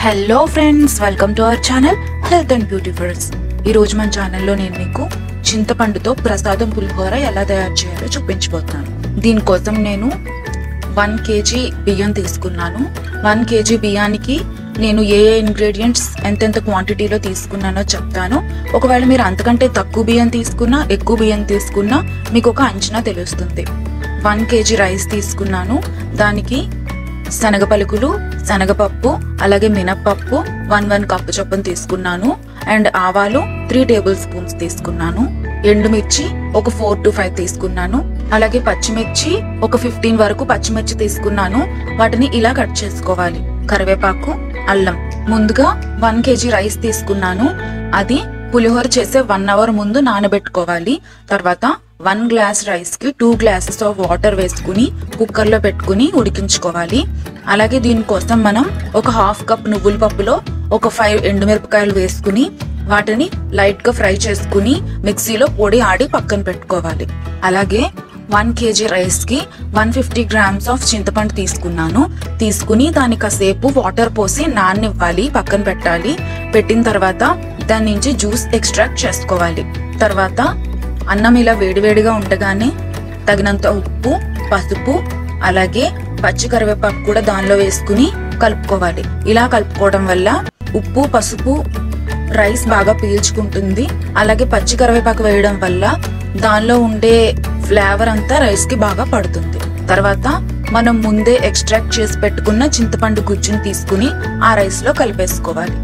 hello friends welcome to our channel health and beauty ఫర్స్ ఈ రోజు మన ఛానల్లో నేను మీకు చింతపండుతో ప్రసాదం పులిహోర ఎలా తయారు చేయాలో చూపించబోతున్నాను దీనికోసం నేను వన్ కేజీ బియ్యం తీసుకున్నాను వన్ కేజీ బియ్యానికి నేను ఏ ఏ ఇంగ్రీడియంట్స్ ఎంతెంత క్వాంటిటీలో తీసుకున్నానో చెప్తాను ఒకవేళ మీరు అంతకంటే తక్కువ బియ్యం తీసుకున్నా ఎక్కువ బియ్యం తీసుకున్నా మీకు ఒక అంచనా తెలుస్తుంది వన్ కేజీ రైస్ తీసుకున్నాను దానికి శనగ పలుకులు శనగపప్పు అలాగే మినప్పప్పు వన్ వన్ కప్పు చొప్పున తీసుకున్నాను అండ్ ఆవాలు త్రీ టేబుల్ స్పూన్స్ తీసుకున్నాను ఎండుమిర్చి ఒక ఫోర్ టు ఫైవ్ తీసుకున్నాను అలాగే పచ్చిమిర్చి ఒక ఫిఫ్టీన్ వరకు పచ్చిమిర్చి తీసుకున్నాను వాటిని ఇలా కట్ చేసుకోవాలి కరివేపాకు అల్లం ముందుగా వన్ కేజీ రైస్ తీసుకున్నాను అది పులిహోర చేసే వన్ అవర్ ముందు నానబెట్టుకోవాలి తర్వాత వన్ గ్లాస్ రైస్ కి టూ గ్లాసెస్ ఆఫ్ వాటర్ వేసుకుని కుక్కర్ లో పెట్టుకుని ఉడికించుకోవాలి అలాగే దీనికోసం మనం ఒక హాఫ్ కప్ నువ్వుల పప్పులో ఒక ఫైవ్ ఎండుమిరపకాయలు వేసుకుని వాటిని లైట్ గా ఫ్రై చేసుకుని మిక్సీలో పొడి ఆడి పక్కన పెట్టుకోవాలి అలాగే వన్ కేజీ రైస్ కి వన్ ఫిఫ్టీ గ్రామ్స్ ఆఫ్ చింతపండు తీసుకున్నాను తీసుకుని దాన్ని కాసేపు వాటర్ పోసి నాననివ్వాలి పక్కన పెట్టాలి పెట్టిన తర్వాత దాని నుంచి జ్యూస్ ఎక్స్ట్రాక్ట్ చేసుకోవాలి తర్వాత అన్నం ఇలా వేడివేడిగా ఉండగానే తగినంత ఉప్పు పసుపు అలాగే పచ్చి కరివేపాకు కూడా దానిలో వేసుకుని కలుపుకోవాలి ఇలా కలుపుకోవడం వల్ల ఉప్పు పసుపు రైస్ బాగా పీల్చుకుంటుంది అలాగే పచ్చి కరివేపాకు వేయడం వల్ల దానిలో ఉండే ఫ్లేవర్ అంతా రైస్ కి బాగా పడుతుంది తర్వాత మనం ముందే ఎక్స్ట్రాక్ట్ చేసి పెట్టుకున్న చింతపండు గుజ్జుని తీసుకుని ఆ రైస్ లో కలిపేసుకోవాలి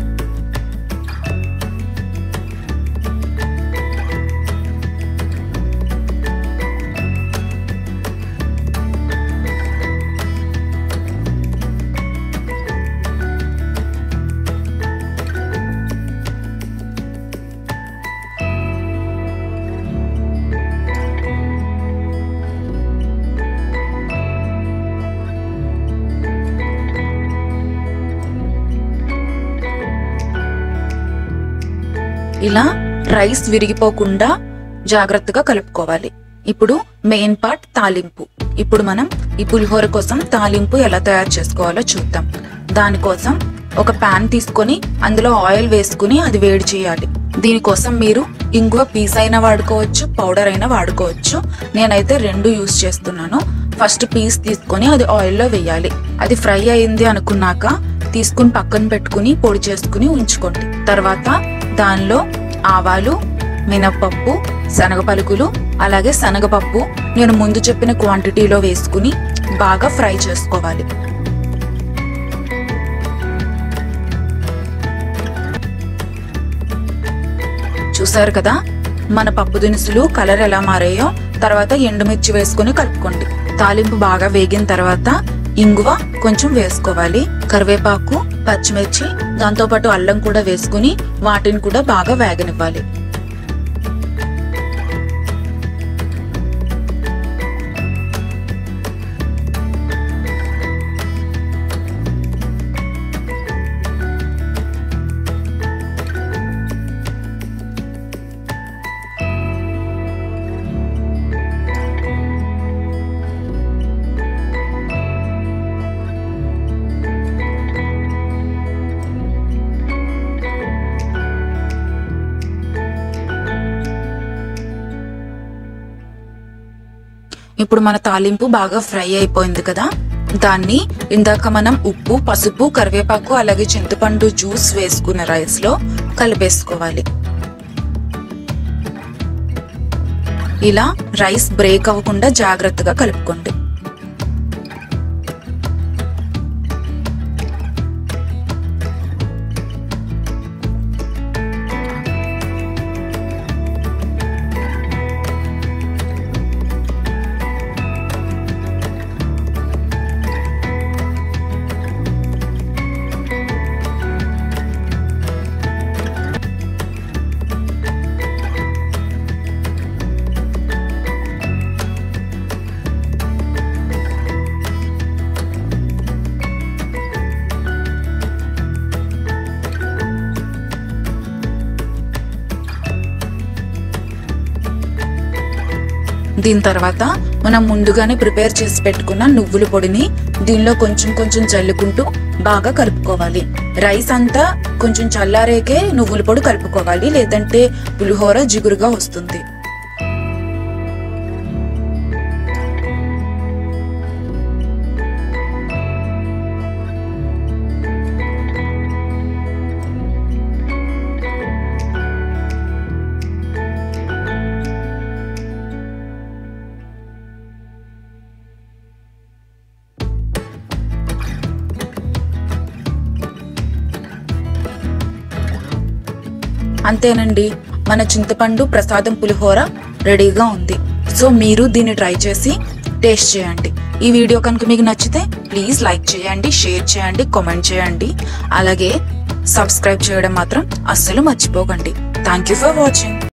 ఇలా రైస్ విరిగిపోకుండా జాగ్రత్తగా కలుపుకోవాలి ఇప్పుడు మెయిన్ పార్ట్ తాలింపు ఇప్పుడు మనం ఈ పులిహోర కోసం తాలింపు ఎలా తయారు చేసుకోవాలో చూద్దాం దానికోసం ఒక పాన్ తీసుకొని అందులో ఆయిల్ వేసుకుని అది వేడి చేయాలి దీనికోసం మీరు ఇంగువ పీస్ అయినా వాడుకోవచ్చు పౌడర్ అయినా వాడుకోవచ్చు నేనైతే రెండు యూస్ చేస్తున్నాను ఫస్ట్ పీస్ తీసుకొని అది ఆయిల్లో వేయాలి అది ఫ్రై అయింది అనుకున్నాక తీసుకుని పక్కన పెట్టుకుని పొడి చేసుకుని ఉంచుకోండి తర్వాత దానిలో ఆవాలు మినప్పప్పు శనగ పలుకులు అలాగే శనగపప్పు నేను ముందు చెప్పిన క్వాంటిటీలో వేసుకుని బాగా ఫ్రై చేసుకోవాలి చూసారు కదా మన పప్పు దినుసులు కలర్ ఎలా మారాయో తర్వాత ఎండుమిర్చి వేసుకుని కలుపుకోండి తాలింపు బాగా వేగిన తర్వాత ఇంగువ కొంచెం వేసుకోవాలి కరివేపాకు పచ్చిమిర్చి దాంతో పాటు అల్లం కూడా వేసుకుని వాటిని కూడా బాగా వేగనివ్వాలి ఇప్పుడు మన తాలింపు బాగా ఫ్రై అయిపోయింది కదా దాన్ని ఇందాక మనం ఉప్పు పసుపు కరివేపాకు అలాగే చింతపండు జ్యూస్ వేసుకున్న రైస్ లో కలిపేసుకోవాలి ఇలా రైస్ బ్రేక్ అవ్వకుండా జాగ్రత్తగా కలుపుకోండి దీని తర్వాత మనం ముందుగానే ప్రిపేర్ చేసి పెట్టుకున్న నువ్వుల పొడిని దీనిలో కొంచెం కొంచెం చల్లుకుంటూ బాగా కలుపుకోవాలి రైస్ అంతా కొంచెం చల్లారేకే నువ్వుల పొడి కలుపుకోవాలి లేదంటే పులిహోర జిగురుగా వస్తుంది అంతేనండి మన చింతపండు ప్రసాదం పులిహోర రెడీగా ఉంది సో మీరు దీన్ని ట్రై చేసి టేస్ట్ చేయండి ఈ వీడియో కనుక మీకు నచ్చితే ప్లీజ్ లైక్ చేయండి షేర్ చేయండి కామెంట్ చేయండి అలాగే సబ్స్క్రైబ్ చేయడం మాత్రం అస్సలు మర్చిపోకండి థ్యాంక్ యూ ఫర్ వాచింగ్